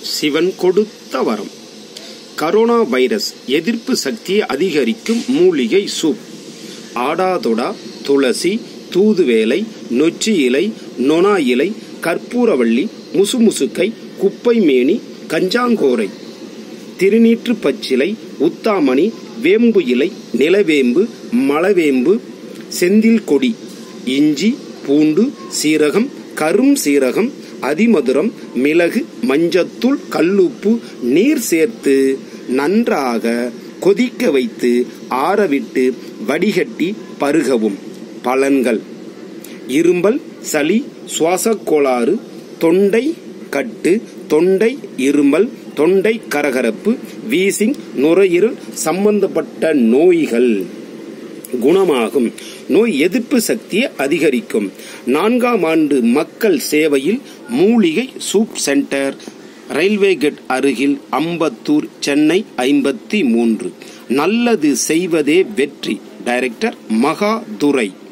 சிவன் கொடுத்த வரம் corona virus எதிர்ப்பு சக்தியை அதிகரிக்கும் மூலிகை சூப் ஆடாதொடா துளசி தூதுவேலை நொச்சி இலை நொனா இலை கற்பூரவள்ளி முசுமுசுக்கை குப்பைமேனி கஞ்சாங்கோரை திருநீற்று பச்சிலை உத்தாமணி வேம்பு இலை நிலவேம்பு மலவேம்பு செந்தில் கொடி இஞ்சி பூண்டு சீரகம் கரும் சீரகம் அதிமதுரம் மிளகு மஞ்சத்தூள் கல்லுப்பு நீர் சேர்த்து நன்றாக கொதிக்க வைத்து ஆறவிட்டு வடிகட்டி பருகவும் பலன்கள் இரும்பல் சளி சுவாசக் கோளாறு தொண்டை கட்டு தொண்டை இருமல் தொண்டை கரகரப்பு வீசிங் நுரையீரல் சம்பந்தப்பட்ட நோய்கள் குணமாகும் நோய் எதிர்ப்பு சக்தியை அதிகரிக்கும் நான்காம் ஆண்டு மக்கள் சேவையில் மூலிகை சூப் சென்டர் ரயில்வே கேட் அருகில் அம்பத்தூர் சென்னை ஐம்பத்தி மூன்று நல்லது செய்வதே வெற்றி டைரக்டர் மகாதுரை